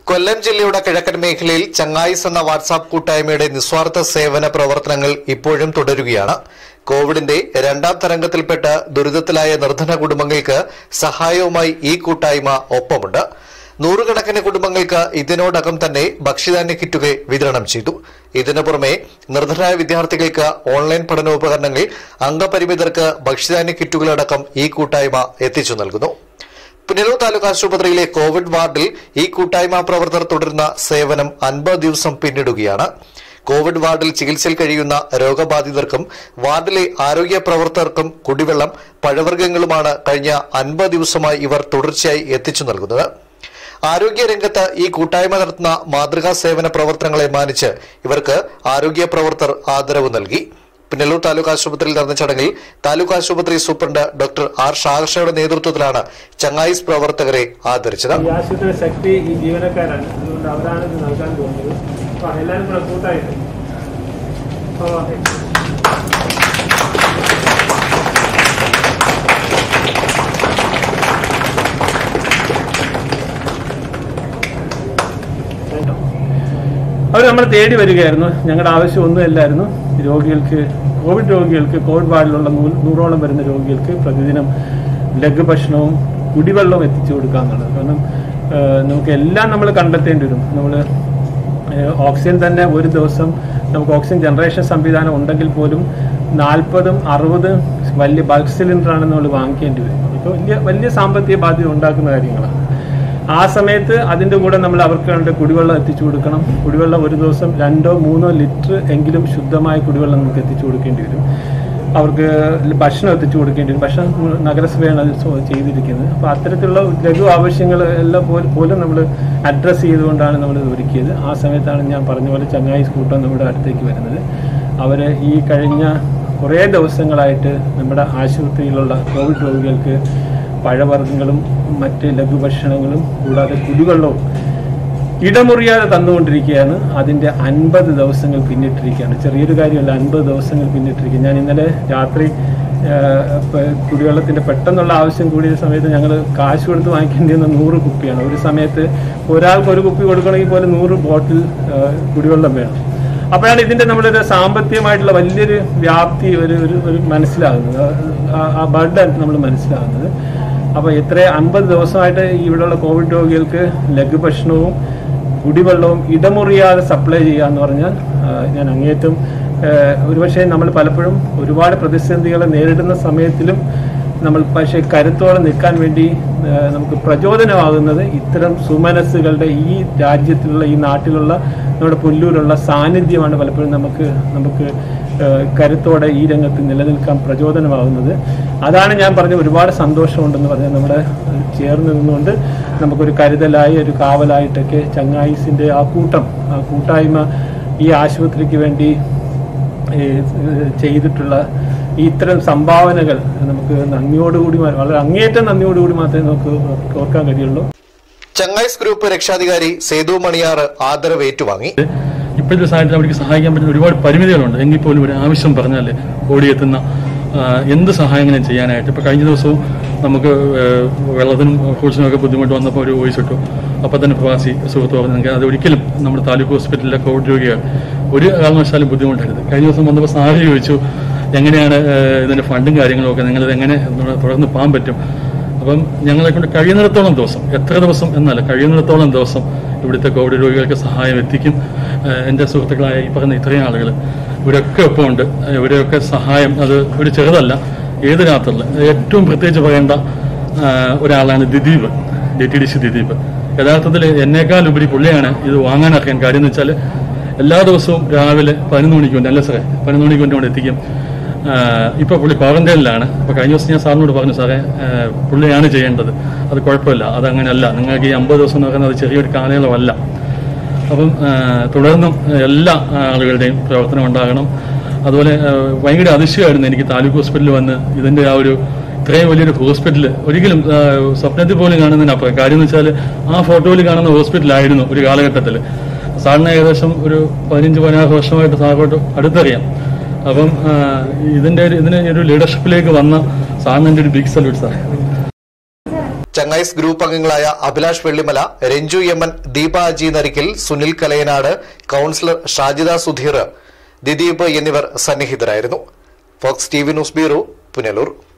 കൊല്ലം ജില്ലയുടെ കിഴക്കൻ മേഖലയിൽ ചങ്ങായിസ് എന്ന വാട്സാപ്പ് കൂട്ടായ്മയുടെ നിസ്വാർത്ഥ സേവന പ്രവർത്തനങ്ങൾ ഇപ്പോഴും തുടരുകയാണ് കോവിഡിന്റെ രണ്ടാം തരംഗത്തിൽപ്പെട്ട് ദുരിതത്തിലായ നിർധന കുടുംബങ്ങൾക്ക് സഹായവുമായി ഈ കൂട്ടായ്മ ഒപ്പമുണ്ട് നൂറുകണക്കിന് കുടുംബങ്ങൾക്ക് ഇതിനോടകം തന്നെ ഭക്ഷ്യധാന്യ കിറ്റുകൾ വിതരണം ചെയ്തു ഇതിനു പുറമെ നിർധനായ വിദ്യാർത്ഥികൾക്ക് ഓൺലൈൻ പഠനോപകരണങ്ങൾ അംഗപരിമിതർക്ക് ഭക്ഷ്യധാന്യ കിറ്റുകളടക്കം ഈ കൂട്ടായ്മ എത്തിച്ചു നൽകുന്നു പുനലൂർ താലൂക്ക് ആശുപത്രിയിലെ കോവിഡ് വാർഡിൽ ഈ കൂട്ടായ്മ പ്രവർത്തകർ തുടരുന്ന സേവനം അൻപത് ദിവസം പിന്നിടുകയാണ് കോവിഡ് വാർഡിൽ ചികിത്സയിൽ കഴിയുന്ന രോഗബാധിതർക്കും വാർഡിലെ ആരോഗ്യ പ്രവർത്തകർക്കും കുടിവെള്ളം പഴവർഗ്ഗങ്ങളുമാണ് കഴിഞ്ഞ അൻപത് ദിവസമായി ഇവർ തുടർച്ചയായി എത്തിച്ചു നൽകുന്നത് ആരോഗ്യ രംഗത്ത് ഈ കൂട്ടായ്മ നടത്തുന്ന മാതൃകാ സേവന പ്രവർത്തനങ്ങളെ മാനിച്ച് ഇവർക്ക് ആരോഗ്യ പ്രവർത്തകർ ആദരവ് നൽകി പിന്നല്ലൂർ താലൂക്ക് ആശുപത്രിയിൽ നടന്ന ചടങ്ങിൽ താലൂക്ക് ആശുപത്രി സൂപ്രണ്ട് ഡോക്ടർ ആർ ഷാർഷയുടെ നേതൃത്വത്തിലാണ് ചങ്ങായിസ് പ്രവർത്തകരെ ആദരിച്ചത് ഈ ആശുപത്രി ശക്തി ഈ ജീവനക്കാരാണ് അതുകൊണ്ട് അവരാണ് ഇത് നൽകാൻ പോകുന്നത് അപ്പൊ എല്ലാവരും കൂടെ കൂട്ടായിട്ട് അപ്പൊ അവർ നമ്മളെ തേടി വരികയായിരുന്നു ഞങ്ങളുടെ ആവശ്യം ഒന്നുമില്ലായിരുന്നു രോഗികൾക്ക് കോവിഡ് രോഗികൾക്ക് കോവിഡ് വാർഡിലുള്ള നൂ- നൂറോളം വരുന്ന രോഗികൾക്ക് പ്രതിദിനം ലഘുഭക്ഷണവും കുടിവെള്ളവും എത്തിച്ചു കൊടുക്കുക എന്നുള്ളത് കാരണം ഏഹ്, നമുക്ക് എല്ലാം നമ്മൾ കണ്ടെത്തേണ്ടി വരും നമ്മൾ ഓക്സിജൻ തന്നെ ഒരു ദിവസം നമുക്ക് ഓക്സിജൻ ജനറേഷൻ സംവിധാനം ഉണ്ടെങ്കിൽ പോലും നാൽപ്പതും അറുപതും വലിയ ബൾക്ക് സിലിണ്ടറാണ് നമ്മൾ വാങ്ങിക്കേണ്ടി വരും അപ്പോൾ വലിയ വലിയ സാമ്പത്തിക ബാധ്യത ഉണ്ടാക്കുന്ന കാര്യങ്ങളാണ് ആ സമയത്ത് അതിൻ്റെ കൂടെ നമ്മൾ അവർക്ക് വേണ്ട കുടിവെള്ളം എത്തിച്ചു കൊടുക്കണം കുടിവെള്ളം ഒരു ദിവസം രണ്ടോ മൂന്നോ ലിറ്റർ എങ്കിലും ശുദ്ധമായ കുടിവെള്ളം നമുക്ക് എത്തിച്ചു കൊടുക്കേണ്ടി വരും അവർക്ക് ഭക്ഷണം എത്തിച്ചു കൊടുക്കേണ്ടി വരും ഭക്ഷണം നഗരസഭയാണ് അത് സോ- ചെയ്തിരിക്കുന്നത് അപ്പോൾ അത്തരത്തിലുള്ള ലഘു ആവശ്യങ്ങൾ എല്ലാം പോലും പോലും നമ്മൾ അഡ്രസ്സ് ചെയ്തുകൊണ്ടാണ് നമ്മൾ ഇത് ഒരുക്കിയത് ആ സമയത്താണ് ഞാൻ പറഞ്ഞ പോലെ ചങ്ങായി കൂട്ടം നമ്മുടെ അടുത്തേക്ക് വരുന്നത് അവർ ഈ കഴിഞ്ഞ കുറേ ദിവസങ്ങളായിട്ട് നമ്മുടെ ആശുപത്രിയിലുള്ള കോവിഡ് രോഗികൾക്ക് പഴവർഗ്ഗങ്ങളും മറ്റ് ലഘുഭക്ഷണങ്ങളും കൂടാതെ കുടിവെള്ളവും ഇടമുറിയാതെ തന്നുകൊണ്ടിരിക്കുകയാണ് അതിന്റെ അൻപത് ദിവസങ്ങൾ പിന്നിട്ടിരിക്കുകയാണ് ചെറിയൊരു കാര്യമല്ല അൻപത് ദിവസങ്ങൾ പിന്നിട്ടിരിക്കുക ഞാൻ ഇന്നലെ രാത്രി ആ, പ- കുടിവെള്ളത്തിന്റെ പെട്ടെന്നുള്ള ആവശ്യം കൂടിയ സമയത്ത് ഞങ്ങൾ കാശ് കൊടുത്ത് വാങ്ങിക്കേണ്ടി വന്ന നൂറ് കുപ്പിയാണ് ഒരു സമയത്ത് ഒരാൾക്ക് ഒരു കുപ്പി കൊടുക്കണമെങ്കിൽ പോലും നൂറ് ബോട്ടിൽ ആ, കുടിവെള്ളം വേണം അപ്പോഴാണ് ഇതിന്റെ നമ്മുടെ ഒരു സാമ്പത്തികമായിട്ടുള്ള വലിയൊരു വ്യാപ്തി ഒരു ഒരു ഒരു മനസ്സിലാകുന്നത് ആ- ആ ബർഡൻ നമ്മൾ മനസ്സിലാകുന്നത് അപ്പോൾ എത്ര അമ്പത് ദിവസമായിട്ട് ഇവിടെയുള്ള കോവിഡ് രോഗികൾക്ക് ലഘുഭക്ഷണവും കുടിവെള്ളവും ഇടമുറിയാതെ സപ്ലൈ ചെയ്യുക എന്ന് പറഞ്ഞാൽ ആ, ഞാൻ അങ്ങേറ്റം ആ, ഒരുപക്ഷെ നമ്മൾ പലപ്പോഴും ഒരുപാട് പ്രതിസന്ധികളെ നേരിടുന്ന സമയത്തിലും നമ്മൾ പക്ഷേ കരുത്തോടെ നിൽക്കാൻ വേണ്ടി ആ, നമുക്ക് പ്രചോദനമാകുന്നത് ഇത്തരം സുമനസ്സുകളുടെ ഈ രാജ്യത്തിലുള്ള ഈ നാട്ടിലുള്ള നമ്മുടെ പുല്ലൂരുള്ള സാന്നിധ്യമാണ് പലപ്പോഴും നമുക്ക് നമുക്ക് ആ, കരുത്തോടെ ഈ രംഗത്ത് നിലനിൽക്കാൻ പ്രചോദനമാകുന്നത് അതാണ് ഞാൻ പറഞ്ഞ ഒരുപാട് സന്തോഷമുണ്ടെന്ന് പറഞ്ഞാൽ നമ്മുടെ ചേർന്ന് നിന്നുകൊണ്ട് നമുക്കൊരു കരുതലായി ഒരു കാവലായിട്ടൊക്കെ ചങ്ങായിസിന്റെ ആ കൂട്ടം ആ കൂട്ടായ്മ ഈ ആശുപത്രിക്ക് വേണ്ടി ഈ, ഏഹ്, ചെയ്തിട്ടുള്ള ഈ ഇത്തരം സംഭാവനകൾ നമുക്ക് നന്ദിയോടുകൂടി മ- വളരെ അങ്ങേയറ്റം നന്ദിയോടുകൂടി മാത്രമേ നമുക്ക് ഓർക്കാൻ കഴിയുള്ളൂ ചങ്ങായിസ് ഗ്രൂപ്പ് രക്ഷാധികാരി സേതു മണിയാറ് ആദരവ് ഏറ്റുവാങ്ങി ഇപ്പോഴത്തെ സാഹചര്യത്തിൽ അവർക്ക് സഹായിക്കാൻ പറ്റുന്ന ഒരുപാട് പരിമിതികളുണ്ട് എങ്കിൽ പോലും ഒരു ആവശ്യം പറഞ്ഞാൽ ഓടിയെത്തുന്ന ആ, എന്ത് സഹായങ്ങളും ചെയ്യാനായിട്ട് ഇപ്പോൾ കഴിഞ്ഞ ദിവസവും നമുക്ക് ഏ, വെള്ളത്തിനും ഫ്രൂട്ട്സിനും ഒക്കെ ബുദ്ധിമുട്ട് വന്നപ്പോൾ ഒരു വോയിസ് ഇട്ടു അപ്പോൾ തന്നെ പ്രവാസി സുഹൃത്ത് പറഞ്ഞു നിങ്ങൾക്ക് അത് ഒരിക്കലും നമ്മുടെ താലൂക്ക് ഹോസ്പിറ്റലിലെ കോവിഡ് രോഗികൾ ഒരു കാരണവശാലും ബുദ്ധിമുട്ടരുത് കഴിഞ്ഞ ദിവസം വന്നപ്പോൾ സാറ് ചോദിച്ചു എങ്ങനെയാണ് ഏ, ഇതിന്റെ ഫണ്ടും കാര്യങ്ങളും ഒക്കെ നിങ്ങളിത് എങ്ങനെ തുടർന്ന് പോകാൻ പറ്റും അപ്പം ഞങ്ങളെ കൊണ്ട് കഴിയുന്നിടത്തോളം ദിവസം എത്ര ദിവസം എന്നല്ല കഴിയുന്നിടത്തോളം ദിവസം ഇവിടുത്തെ കോവിഡ് രോഗികൾക്ക് സഹായം എത്തിക്കും ഏഹ് എൻ്റെ സുഹൃത്തുക്കളായ ഈ പറഞ്ഞ ഇത്രയും ആളുകൾ ഇവരൊക്കെ ഒപ്പം ഉണ്ട് ഏഹ് ഇവരെയൊക്കെ സഹായം അത് ഒരു ചെറുതല്ല ഏത് രാത്രിയിൽ ഏറ്റവും പ്രത്യേകിച്ച് പറയേണ്ട ആഹ് ഒരാളാണ് Dideep D T D C Dideep യഥാർത്ഥത്തിൽ എന്നേക്കാൾ ഉപരി പുള്ളിയാണ് ഇത് വാങ്ങാനറിയാൻ കാര്യം എന്ന് വെച്ചാൽ എല്ലാ ദിവസവും രാവിലെ പതിനൊന്ന് മണിക്ക് വേണ്ടി അല്ല സാറേ പതിനൊന്ന് മണിക്ക് വേണ്ടി അവിടെ എത്തിക്കും ഇപ്പോൾ പുള്ളി ക്വാറന്റൈനിലാണ് അപ്പോൾ കഴിഞ്ഞ ദിവസം ഞാൻ സാറിനോട് പറഞ്ഞു സാറേ ആഹ് പുള്ളിയാണ് ചെയ്യേണ്ടത് അത് കുഴപ്പമില്ല അതങ്ങനെയല്ല നിങ്ങൾക്ക് ഈ അമ്പത് ദിവസം എന്ന് പറയുന്നത് അത് ചെറിയൊരു കാലയളവല്ല അപ്പം ആഹ് തുടർന്നും എല്ലാ ആളുകളുടെയും പ്രവർത്തനം ഉണ്ടാകണം അതുപോലെ ആഹ് ഭയങ്കര അതിശയമായിരുന്നു എനിക്ക് താലൂക്ക് ഹോസ്പിറ്റലിൽ വന്ന് ഇതിൻ്റെ ആ ഒരു ഇത്രയും വലിയൊരു ഹോസ്പിറ്റൽ ഒരിക്കലും ആഹ് സ്വപ്നത്തിൽ പോലും കാണുന്നതിനപ്പുറം കാര്യം എന്ന് വെച്ചാൽ ആ ഫോട്ടോയിൽ കാണുന്ന ഹോസ്പിറ്റലായിരുന്നു ഒരു കാലഘട്ടത്തിൽ സാറിന് ഏകദേശം ഒരു പതിനഞ്ച് പതിനാറ് വർഷമായിട്ട് സാറിനോട്ട് അടുത്തറിയാം അപ്പം ആ, ഇതിന്റെ ഒരു- ഇതിന് ഒരു ലീഡർഷിപ്പിലേക്ക് വന്ന സാറിന് എൻ്റെ ഒരു big salute sir Changayis group അംഗങ്ങളായ അഭിലാഷ് വെള്ളിമല രഞ്ജു യമൻ ദീപ അജി നരിക്കൽ സുനിൽ കലയനാട് കൌൺസിലർ ഷാജിദ സുധീർ ദിദീപ് എന്നിവർ സന്നിഹിതരായിരുന്നു Fox T V news bureau Punalur